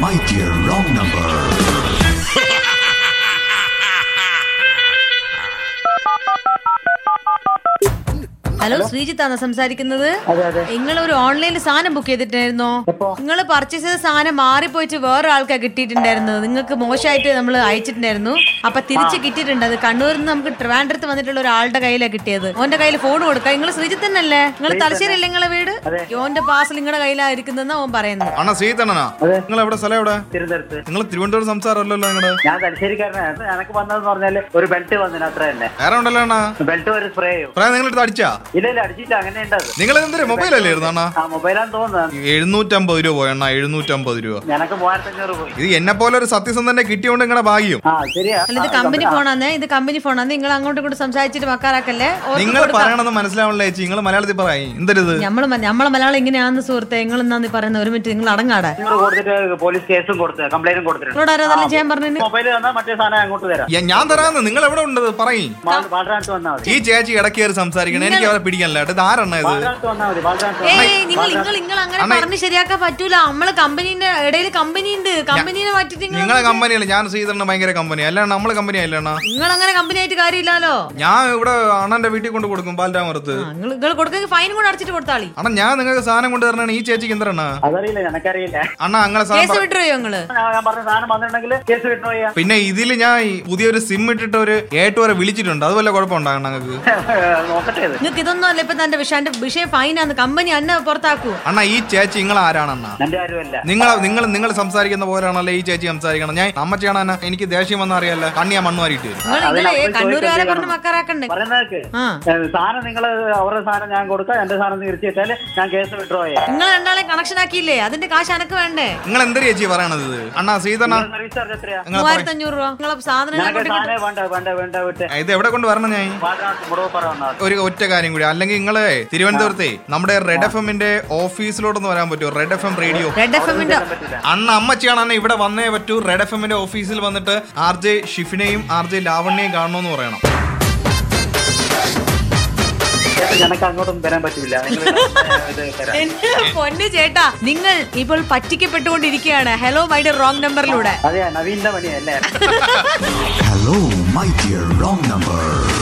my dear wrong number. Hello ശ്രീജിത്താണോ സംസാരിക്കുന്നത് അതെ അതെ നിങ്ങൾ ഒരു ഓൺലൈനിൽ സാധനം ബുക്ക് ചെയ്തിട്ടുണ്ടായിരുന്നോ എപ്പോ? നിങ്ങൾ പർച്ചേസ് ചെയ്ത സാധനം മാറിപ്പോയിട്ട് വേറെ ആൾക്കാർ കിട്ടിയിട്ടുണ്ടായിരുന്നത് നിങ്ങൾക്ക് മോശമായിട്ട് നമ്മൾ അയച്ചിട്ടുണ്ടായിരുന്നു അപ്പൊ തിരിച്ച് കിട്ടിയിട്ടുണ്ട് അത് കണ്ണൂരിൽ നിന്ന് നമുക്ക് ട്രിവാൻഡ്രത്ത് വന്നിട്ടുള്ള ഒരാളുടെ കയ്യിലാണ് കിട്ടിയത് ഓന്റെ കയ്യിൽ ഫോൺ കൊടുക്കാം നിങ്ങൾ ശ്രീജിത്ത് തന്നെയല്ലേ നിങ്ങൾ തലശ്ശേരി അല്ലേ നിങ്ങളെ വീട് അതെ. ഓന്റെ പാസ് നിങ്ങളുടെ കയ്യിലാണ് ഇരിക്കുന്നതെന്ന് ഓൻ പറയുന്നത് അണ്ണാ ശ്രീതണ്ണനാ അതെ. നിങ്ങൾ എവിടെ സ്ഥലം എവിടെ തിരുവനന്തപുരത്ത് നിങ്ങൾ തിരുവനന്തപുരം സംസാരമല്ലല്ലോ നിങ്ങളുടെ ഞാൻ തലശ്ശേരിക്കാരനാണ് എനക്ക് വന്നതെന്ന് പറഞ്ഞാല് ഒരു ബെൽറ്റ് വന്നിന് അത്ര തന്നെ വേറെ ഉണ്ടല്ലോ അണ്ണാ ബെൽറ്റ് ഒരു സ്പ്രേയും പറയാൻ നിങ്ങളെടുത്ത് അടിച്ചാ ഇല്ല ഇല്ല അടിച്ചില്ല അങ്ങനെ ഉണ്ട് അത് നിങ്ങൾ എന്തൊരു മൊബൈലല്ലേ ഇരുന്ന അണ്ണാ ആ മൊബൈലാന്ന് തോന്നുന്നത് എഴുന്നൂറ്റമ്പത് രൂപ പോയി അണ്ണാ എഴുന്നൂറ്റമ്പത് രൂപ എനക്ക് മൂവായിരത്തി അഞ്ഞൂറ് പോയി ഇത് എന്നെ പോലെ ഒരു സത്യസന്ധനെ കിട്ടിയോണ്ട് നിങ്ങളുടെ ഭാഗ്യം ആ ശരിയാ അല്ല ഇത് കമ്പനി ഫോണാന്നേ ഇത് കമ്പനി ഫോണാന്ന് നിങ്ങൾ അങ്ങോട്ടും ഇങ്ങോട്ടും സംസാരിച്ചിട്ട് മക്കാറാക്കല്ലേ ഓർക്ക് നിങ്ങൾ കൊടുക്കാം. പറയണമെന്ന് മനസ്സിലാവണല്ലോ ചേച്ചി നിങ്ങൾ മലയാളത്തിൽ പറയും എന്തരുത് നമ്മള് മ- നമ്മളെ മലയാളം ഇങ്ങനെയാന്ന് സുഹൃത്തെ നിങ്ങൾ എന്നാന്ന് പറയുന്നത് ഒരു മിനിറ്റ് നിങ്ങൾ അടങ്ങാടാ അഞ്ഞൂറ് കൊടുത്തിട്ട് പോലീസ് കേസും കൊടുത്ത് കംപ്ലൈന്റും കൊടുത്തിട്ടുണ്ട് നിങ്ങളോട് ആരോ അതെല്ലാം ചെയ്യാൻ പറഞ്ഞു മൊബൈൽ തന്നാൽ മറ്റേ സാധനം അങ്ങോട്ട് തരാം യ- ഞാൻ തരാന്ന് നിങ്ങൾ എവിടെ ഉണ്ടത് പറയും ബാലറാനത്ത് വന്നാൽ മതി ഈ ചേച്ചി ഇടയ്ക്ക് കയറി സംസാരിക്കണം എനിക്ക് അവരെ പിടിക്കാനില്ല ഇത് ആരെണ്ണ ഇത് ബാലറാനത്ത് വന്നാൽ മതി ബാലറാനത്ത് ഏയ് നിങ്ങൾ നിങ്ങൾ നിങ്ങൾ അങ്ങനെ അണ്ണാ, പറഞ്ഞ് ശരിയാക്കാൻ പറ്റൂല നമ്മള് കമ്പനീന്റെ ഇടയിൽ കമ്പനി ഉണ്ട് കമ്പനീനെ മാറ്റിട്ട് നിങ്ങൾ നിങ്ങളെ കമ്പനിയല്ല ഞാൻ ശ്രീധരന് ഭയങ്കര കമ്പനി അല്ലാണ്ട് നമ്മളെ കമ്പനി അല്ല അണ്ണാ നിങ്ങൾ അങ്ങനെ കമ്പനി ആയിട്ട് കാര്യമില്ലല്ലോ ഞാൻ ഇവിടെ അണ്ണന്റെ വീട്ടിൽ കൊണ്ട് കൊടുക്കും ബാലരാമറത്ത് നിങ്ങൾ നിങ്ങൾ കൊടുക്കുന്ന ഫൈൻ കൂടെ അടച്ചിട്ട് കൊടുത്താളി അണ്ണാ ഞാൻ നിങ്ങൾക്ക് സാധനം കൊണ്ട് തരണേ ഈ ചേച്ചിക്ക് എന്തരണ്ണ അതറിയില്ല എനക്കറിയില്ല അണ്ണ അങ്ങനെ സാധനം കേസ് പറ- വിട്ടുപോയോ നിങ്ങള് ഞാൻ ഞാൻ പറഞ്ഞ സാധനം വന്നിട്ടുണ്ടെങ്കിൽ കേസ് കിട്ടണോ ചെയ്യാം പിന്നെ ഇതിൽ ഞാൻ ഈ പുതിയൊരു സിം ഇട്ടിട്ട് ഒരു ഏട്ട് വരെ വിളിച്ചിട്ടുണ്ട് അത് വല്ല കുഴപ്പമുണ്ടാകണം നിങ്ങൾക്ക് നോക്കട്ടെ ഇത് നിങ്ങൾക്ക് ഇതൊന്നും അല്ല ഇപ്പൊ തന്റെ വിഷയം വിഷയം ഫൈനാന്ന് കമ്പനി അന്നെ പുറത്താക്കൂ അണ്ണാ ഈ ചേച്ചി നിങ്ങൾ ആരാണണ്ണ എന്റെ ആരുമല്ല നിങ്ങൾ നിങ്ങൾ നിങ്ങൾ സംസാരിക്കുന്ന പോലെയാണല്ലോ ഈ ചേച്ചി സംസാരിക്കണം ഞാൻ അമ്മച്ചിയാണ് അണ്ണാ എനിക്ക് ദേഷ്യം വന്ന അറിയാല്ല കണ്ണിയാ മണ്ണ് വാരിയിട്ട് വരും നിങ്ങൾ അതിന് നിങ്ങള് അപ്പോൾ കണ്ണൂരുകാരെ ചോദിക്കാൻ പറഞ്ഞ് മക്കാറാക്കണ്ടേ പറയുന്നതൊക്കെ ആ സാധനം നിങ്ങൾ അവരുടെ സാധനം ഞാൻ കൊടുക്കാം എന്റെ സാധനം തിരിച്ചിട്ടാല് ഞാൻ കേസ് വിഡ്രോ ചെയ്യാം നിങ്ങൾ രണ്ടാളെ കണക്ഷൻ ആക്കിയില്ലേ അതിന്റെ കാശ് എനക്ക് വേണ്ടേ നിങ്ങൾ എന്തൊരു ചേച്ചി പറയണത് ഇത് അണ്ണാ സീതണ്ണ സർവീസ് ചാർജ് എത്രയാ നിങ്ങൾ മൂവായിരത്തി അഞ്ഞൂറ് രൂപ നിങ്ങളെ സാധനം ഞാൻ ഞങ്ങൾക്ക് കൊണ്ടുപോയി സാധനം വേണ്ട വേണ്ട വേണ്ട വിട്ട് ഇത് എവിടെ കൊണ്ട് വരണം ഞാൻ പാലനാട്ട് മുടവ് പറ വന്നാൽ ഒരു ഒറ്റ കാര്യം കൂടി അല്ലെങ്കിൽ നിങ്ങള് തിരുവനന്തപുരത്തെ നമ്മുടെ റെഡ് എഫ് എമ്മിന്റെ ഓഫീസിലോട്ടൊന്ന് വരാൻ പറ്റുമോ red F M radio red F എമ്മിന്റെ പറ്റില്ല അണ്ണ അമ്മച്ചിയാണ് അണ്ണ ഇവിടെ വന്നേ പറ്റൂ റെഡ് എഫ് എമ്മിന്റെ ഓഫീസിൽ വന്നിട്ട് ആർ ജെ ഷിഫിനെയും ആർ ജെ ലാവണ്യയും കാണണമെന്ന് പറയണം ഞങ്ങൾക്ക് അങ്ങോട്ടും വരാൻ പറ്റില്ല നിങ്ങൾ ഇത് തരാം എന്റെ പൊന്നു ചേട്ടാ നിങ്ങൾ ഇപ്പോൾ പറ്റിക്കപ്പെട്ടുകൊണ്ടിരിക്കുകയാണ് ഹലോ മൈഡർ റോങ് നമ്പറിലൂടെ അതെ നവീന്റെ പണിയല്ലേ Hello, my dear wrong number.